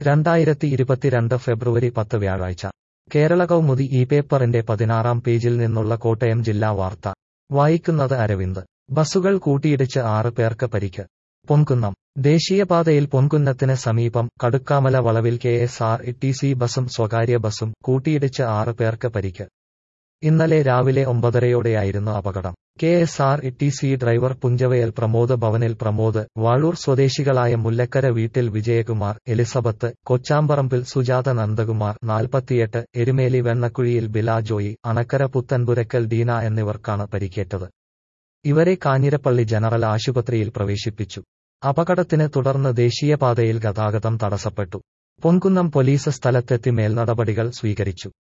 രണ്ടായിരത്തി ഇരുപത്തിരണ്ട് ഫെബ്രുവരി പത്ത് വ്യാഴാഴ്ച കേരള കൗമുദി ഈ പേപ്പറിന്റെ പതിനാറാം പേജിൽ നിന്നുള്ള കോട്ടയം ജില്ലാ വാർത്ത വായിക്കുന്നത് അരവിന്ദ് ബസുകൾ കൂട്ടിയിടിച്ച് ആറ് പേർക്ക് പരിക്ക് പൊൻകുന്നം ദേശീയപാതയിൽ പൊൻകുന്നത്തിന് സമീപം കടുക്കാമല വളവിൽ K S R T C ബസും സ്വകാര്യ ബസും കൂട്ടിയിടിച്ച് ആറ് പേർക്ക് പരിക്ക് ഇന്നലെ രാവിലെ ഒമ്പതരയോടെയായിരുന്നു അപകടം K S R T C driver Punchavayal Pramod ഭവനിൽ പ്രമോദ് വാളൂർ സ്വദേശികളായ മുല്ലക്കര വീട്ടിൽ വിജയകുമാർ എലിസബത്ത് കൊച്ചാമ്പറമ്പിൽ സുജാത നന്ദകുമാർ നാൽപ്പത്തിയെട്ട് എരുമേലി വെണ്ണക്കുഴിയിൽ ബിലാ ജോയി അണക്കര പുത്തൻപുരക്കൽ ഡീന എന്നിവർക്കാണ് പരിക്കേറ്റത് ഇവരെ കാഞ്ഞിരപ്പള്ളി ജനറൽ ആശുപത്രിയിൽ പ്രവേശിപ്പിച്ചു അപകടത്തിന് തുടർന്ന് ദേശീയപാതയിൽ ഗതാഗതം തടസ്സപ്പെട്ടു പൊൻകുന്നം പോലീസ് സ്ഥലത്തെത്തി മേൽനടപടികൾ സ്വീകരിച്ചു